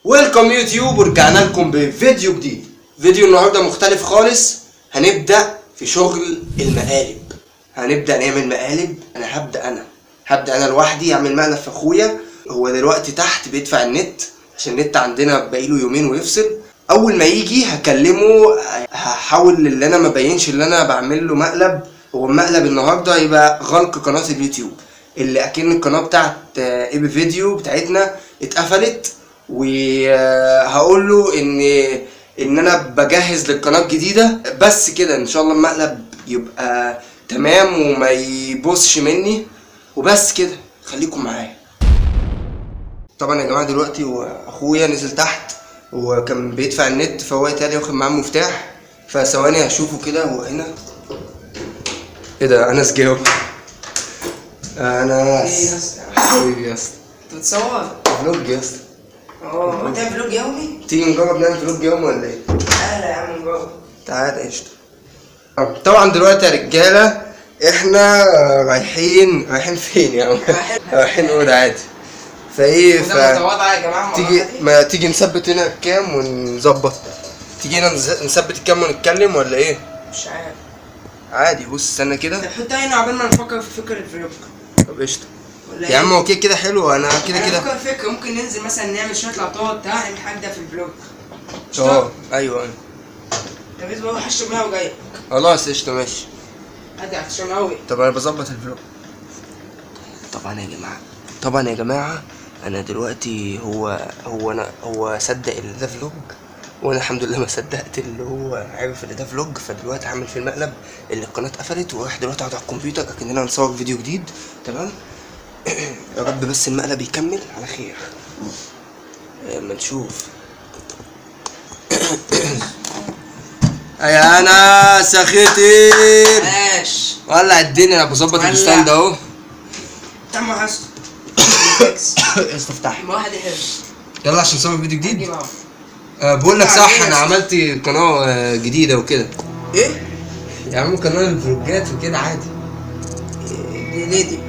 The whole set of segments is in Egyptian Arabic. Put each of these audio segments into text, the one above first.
ويلكم يوتيوب ورجعنا لكم بفيديو جديد فيديو النهارده مختلف خالص هنبدا في شغل المقالب هنبدا نعمل مقالب انا هبدا انا هبدا انا لوحدي اعمل مقلب في اخويا هو دلوقتي تحت بيدفع النت عشان النت عندنا بقاله يومين ويفصل اول ما يجي هكلمه هحاول اللي انا ما بينش اللي انا بعمل له مقلب هو المقلب النهارده يبقى غلق قناه اليوتيوب اللي اكن القناه بتاعت اي بي فيديو بتاعتنا اتقفلت وهقول له ان ان انا بجهز للقناه الجديده بس كده ان شاء الله المقلب يبقى تمام وما يبصش مني وبس كده خليكم معايا طبعا يا جماعه دلوقتي واخويا نزل تحت وكان بيدفع النت فهو تاني واخد معاه مفتاح فثواني هشوفه كده هو هنا ايه ده انس جاوب انس حبيبي يا اسطى انت بتصور؟ فلوج يا اسطى اه انت فلوج يومي؟ تيجي نجرب نعمل فلوج يوم ولا ايه؟ تعالى يا عم نجرب تعالى قشطة آه، طبعا دلوقتي يا رجالة احنا رايحين رايحين فين يا عم؟ رايحين- رايحين اوضة عادي فايه ف ده متواضع يا جماعه تيجي ما تيجي نثبت هنا الكام ونظبط تيجي هنا نز- نثبت الكام ونتكلم ولا ايه؟ مش عارف عادي بص استنى كده طب حطها هنا عقبال ما نفكر في فكره الفلوج طب قشطة ولا يا عم هو كده كده حلو انا كده انا كده بفكر في فكره ممكن ننزل مثلا نعمل شويه لقطات بتاع نعمل حاجه ده في الفلوج اه ايوه ايوه طب اصبر اروح اشرب ميه وجاي خلاص قشطة ماشي ادي عطشان قوي طب انا بظبط الفلوج طبعا يا جماعه طبعا يا جماعه انا دلوقتي هو هو انا هو صدق ان ده فلوج وانا الحمد لله ما صدقت اللي هو عارف ان ده فلوج فدلوقتي هعمل في المقلب اللي القناه اتقفلت ورايح دلوقتي اقعد على الكمبيوتر اكننا هنصور فيديو جديد تمام يا رب بس المقلب يكمل على خير اما نشوف يا انا سخيتين ماشي ولع الدنيا انا بظبط ولع. الستاند اهو تعمل حسن استفتح واحد يحب يلا عشان نصور فيديو جديد نجيب اهو أه بقول لك صح عايز. انا عملت قناه آه، جديده وكده ايه؟ يا عم قناه الفلوجات وكده عادي دي ليه دي؟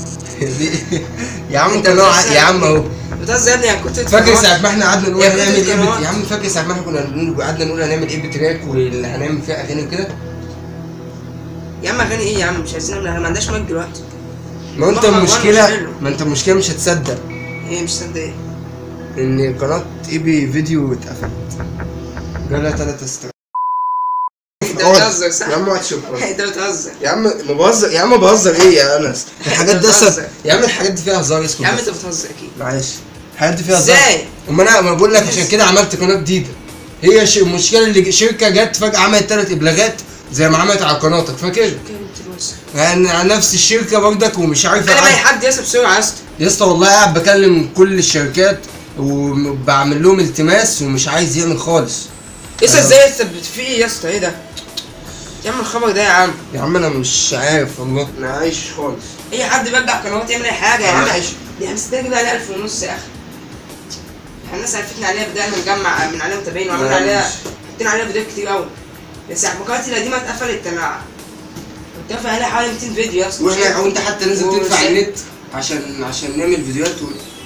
يا عم أنت قناه ع- بتهزر. يا عم اهو بتهزر يا ابني انا كنت فاكر ساعة ما احنا قعدنا نقول يا كنت هنعمل ايه قنوات. بت- يا عم فاكر ساعة ما احنا كنا نقول- قعدنا نقول هنعمل ايه بتراك واللي هنعمل فيها اغاني وكده يا عم اغاني ايه يا عم مش عايزين نعمل احنا ما عندناش مايك دلوقتي ما انت مهما كان مش المشكلة حلو. ما انت المشكلة مش هتصدق ايه مش صدق ايه؟ ان قناة اي بي فيديو اتقفلت جالها تلات استر انت بتهزر صح؟ يا عم اقعد شكرا انت بتهزر يا عم ما بهزر يا عم بهزر ايه يا انس الحاجات دي اصلا بتهزر. يا عم الحاجات دي فيها هزار اسكت يا عم بس. انت بتهزر اكيد معلش الحاجات دي فيها هزار ازاي؟ اما انا ما بقول لك عشان كده عملت قناه جديده هي ش- المشكله اللي شركه جت فجاه عملت ثلاث ابلاغات زي ما عملت على قناتك فاكر؟ يعني على نفس الشركه برضك ومش عارف كلم اي أعرف- حد ياسر بسرعه يا اسطى يا اسطى والله قاعد بكلم كل الشركات وبعمل لهم التماس ومش عايز يعمل خالص ياسر أيوة. ازاي يثبت فيه يا اسطى ايه ده؟ يا عم الخبر ده يا عم يا عم انا مش عارف والله انا عايش خالص اي حد بيرجع قنوات يعمل اي حاجه يا أنا عم عايش. دي احنا ستة جبنا عليها 1000 ونص يا اخي احنا الناس عرفتنا عليها بدأنا نجمع من عليها متابعين وعملنا لا، عليها مش- حطينا عليها فيديوهات كتير قوي بس قناتي القديمه اتقفلت انا كنت قافل عليها حوالي 200 فيديو يا اسطى واحنا وانت حتى نازل تدفع وشايف- النت عشان عشان نعمل فيديوهات و...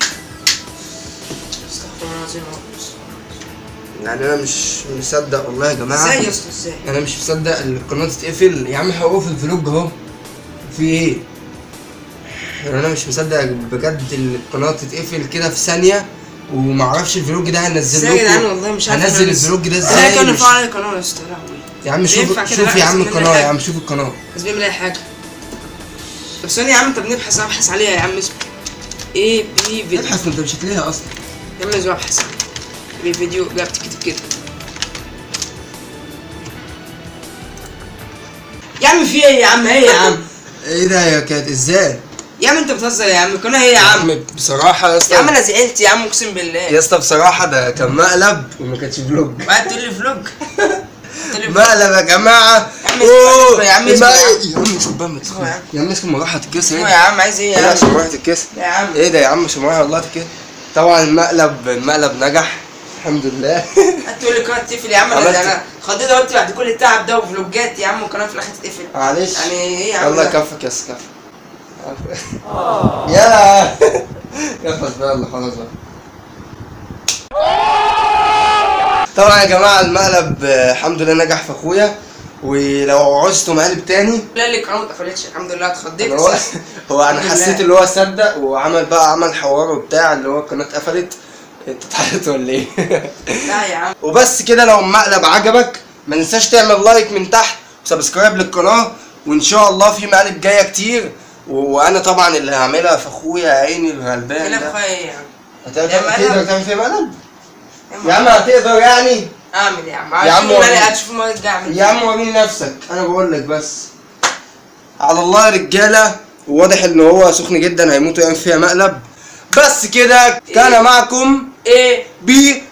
استغفر الله العظيم يا رب. يعني انا مش مصدق والله يا جماعه ازاي يا اسطى ازاي؟ انا مش مصدق القناه تتقفل يا عم هوقف الفلوج اهو في ايه يعني انا مش مصدق بجد القناه تتقفل كده في ثانيه ومعرفش الفلوج ده هنزل ازاي يا جدعان لكم والله مش عارف هنزل أنا الفلوج ده ازاي ازاي كان مش... يرفع علي القناه يا اسطى يا لهوي يا عم شوف ينفع كده؟ شوف لا، يا عم بس بنعمل القناه يا حاجة. عم شوف القناه بس بيعمل اي حاجه طب ثانيه يا عم طب نبحث ابحث عليها يا عم اسمه ايه بي فيديو ابحث ما انت مش هتلاقيها اصلا يا عم لازم ابحث بي فيديو لا بتكتب كده يا عم في ايه يا عم ايه يا عم ايه ده يا كانت ازاي يا عم انت بتهزر يا عم القناه ايه يا عم بصراحه يا يا عم اسطى انا زعلت يا عم اقسم بالله يا اسطى بصراحه ده كان مقلب وما كانش فلوج بعد تقول لي فلوج تقول لي فلوج. مقلب يا جماعه يا عم أوه، اسمع، يا عم اسمع، ما- يا عم. يا عم شوف بقى ما اسمع يا عم. يا عم اسمه مروحه تتكسر يا عم عايز ايه يا لا عم عشان مروحه تتكسر يا عم ايه ده يا عم شمعي والله كده طبعا المقلب المقلب نجح الحمد لله هتقول لي قناه تقفل يا عم انا عملت- انا خضيت قلت بعد كل التعب ده وفلوجات يا عم والقناه في الاخر تتقفل معلش يعني ايه يا عم يلا ده؟ كفك يا سكف يلا كفك بقى يلا خلاص بقى طبعا يا جماعه المقلب آه، الحمد لله نجح في اخويا ولو عوزتوا مقلب تاني لا اللي القناه ما اتقفلتش الحمد لله اتخضيت أنا هو هو انا الحمد حسيت لله. اللي هو صدق وعمل بقى عمل حوار وبتاع اللي هو القناه اتقفلت انت اتحرقت ولا ايه؟ لا يا عم وبس كده لو المقلب عجبك ما ننساش تعمل لايك من تحت وسبسكرايب للقناه وان شاء الله في مقالب جايه كتير و- وانا طبعا اللي هعملها في اخويا يا عيني الغلبان كلام ده اخويا ايه يا عم هتقدر يا مقلب. تقدر تعمل فيه مقلب؟ يا يا عم هتقدر يعني؟ اعمل يا عم يا عم هتشوف وريني. هتشوف المره الجايه اعمل يا عم وريني نفسك انا بقول لك بس على الله يا رجاله وواضح ان هو سخن جدا هيموت ويعمل فيها مقلب بس كده كان إيه؟ معكم ايه بي